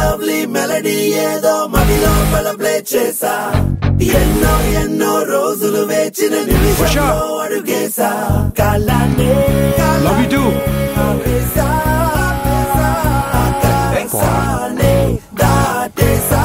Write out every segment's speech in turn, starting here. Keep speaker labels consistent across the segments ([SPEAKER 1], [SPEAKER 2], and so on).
[SPEAKER 1] Lovely melody ఏదో మదిలో play చేసా ఎన్నో ఎన్నో రోజులు వేచిన నిమిషంలో అడుగేసా కాలాన్ని
[SPEAKER 2] లవ్ యూ టూ
[SPEAKER 1] ఆపేసా, ఆపేసా, ఆకాశాన్ని దాటేసా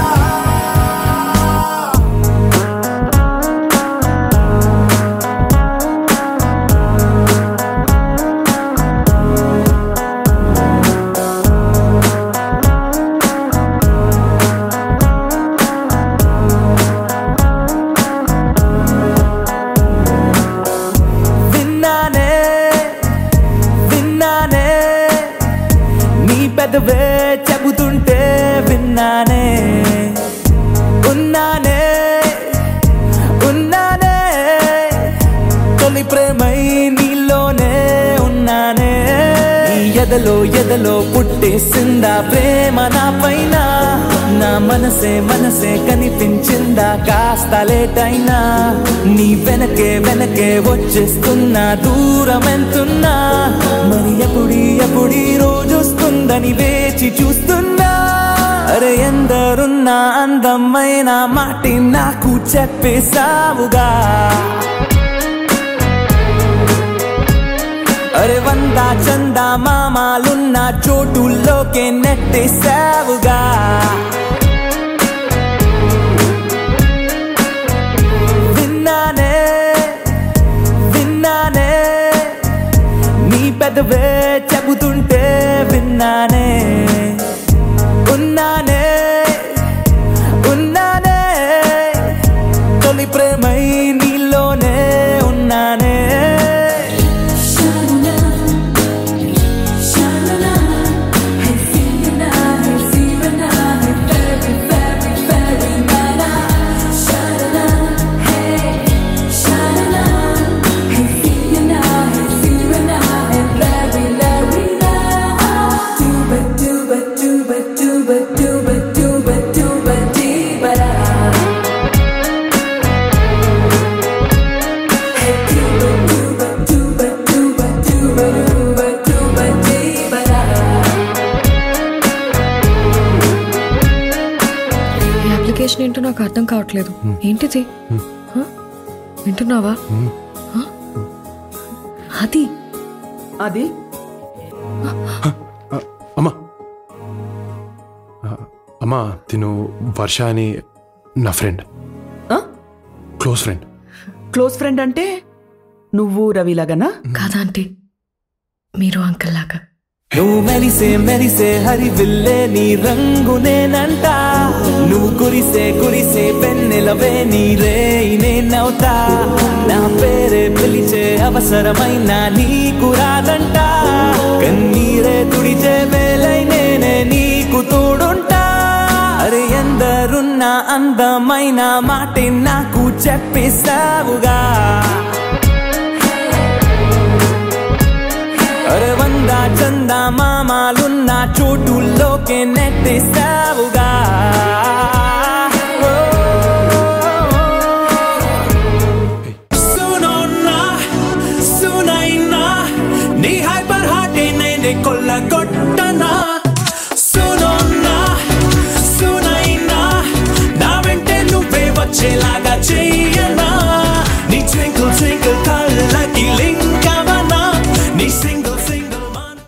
[SPEAKER 3] విన్నానే విన్నానే నీ పెదవే చెబుతుంటే విన్నానే ఉన్నానే ఉన్నానే తొలి ప్రేమై నీలోనే ఉన్నానే ఈ ఎదలో ఎదలో పుట్టేసిందా ప్రేమ నా పైన నా మనసే మనసే కనిపించిందా కాస్త లేట్ అయినా నీ వెనకే వెనకే వచ్చేస్తున్నా దూరం ఎంతున్నా మరి ఎప్పుడీ ఎప్పుడీ రోజు వస్తుందని వేచి చూస్తున్నా అరే ఎందరున్నా అందమైన మాటి నాకు చెప్పేసావుగా అరే వంద చందా మామాలున్న చోటుల్లోకే నెట్టేసావుగా విన్నానే విన్నానే నీ పెదవే చెబుతుంటే విన్నానే ఉన్నానే ఉన్నానే తొలి ప్రేమై నీలోనే ఉన్నానే
[SPEAKER 4] ఈ అప్లికేషన్ ఏంటో నాకు అర్థం కావట్లేదు ఏంటిది హ? వింటున్నావా హ? అది
[SPEAKER 5] అది
[SPEAKER 2] అమ్మా ఆ, అమ్మా తిను వర్ష అని నా ఫ్రెండ్
[SPEAKER 5] ఆ?
[SPEAKER 2] క్లోజ్ ఫ్రెండ్
[SPEAKER 5] క్లోజ్ ఫ్రెండ్ అంటే నువ్వు రవిలాగనా
[SPEAKER 4] కాదా అంటే మీరు అంకల్ లాగా
[SPEAKER 3] నువ్వు మెరిసే మెరిసే హరివిల్లే నీ రంగు నేనంట నువ్వు కురిసే కురిసే పెన్నెలవే నీ రే నేనవుతా నా పేరే పిలిచే అవసరమైన నీకు రాదంట కన్నీరే తుడిచే వేలై నేనే నీకు తోడుంటా అరే ఎందరున్న అందమైన మాటి నాకు చెప్పేసావుగా అరే వంద చంద మామాలున్న చోటుల్లోకే నెట్టేసావుగా
[SPEAKER 1] సునోన్నా సునైనా నీ హైపర్ హార్ట్ నేనే కొల్లగొట్ట